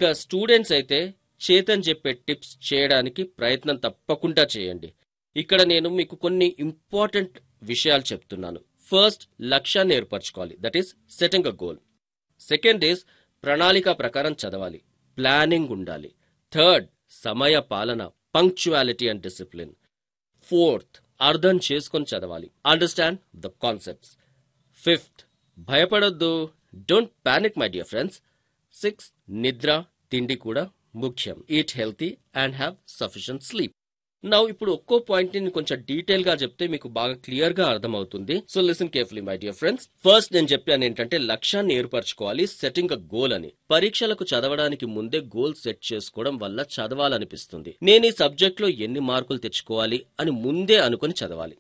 ఇక స్టూడెంట్స్ అయితే చేతన్ చెప్పే టిప్స్ చేయడానికి ప్రయత్నం తప్పకుండా చేయండి ఇక్కడ నేను మీకు కొన్ని ఇంపార్టెంట్ విషయాలు చెప్తున్నాను ఫస్ట్ లక్ష్యాన్ని ఏర్పరచుకోవాలి that is setting a goal second is ప్రణాళిక ప్రకారం చదవాలి ప్లానింగ్ ఉండాలి థర్డ్ సమయ పాలన పంక్చువాలిటీ అండ్ డిసిప్లిన్ ఫోర్త్ అర్థం చేసుకొని చదవాలి అండర్స్టాండ్ ద కాన్సెప్ట్స్ ఫిఫ్త్ భయపడొద్దు don't panic my dear friends six నిద్ర తిండి కూడా ముఖ్యం eat healthy and have sufficient sleep now ఇప్పుడు ఒక్కో పాయింట్ ని కొంచెం డీటెయిల్ గా చెప్తే మీకు బాగా క్లియర్ గా అర్థమవుతుంది so listen carefully my dear friends first నేను చెప్పాను ఏంటంటే లక్ష్యాన్ని ఏర్పరచుకోవాలి సెట్టింగ్ అ గోల్ అని పరీక్షలకు చదవడానికి ముందే గోల్ సెట్ చేసుకోవడం వల్ల చదవాలనిపిస్తుంది నేను ఈ సబ్జెక్ట్ లో ఎన్ని మార్కులు తెచ్చుకోవాలి అని ముందే అనుకుని చదవాలి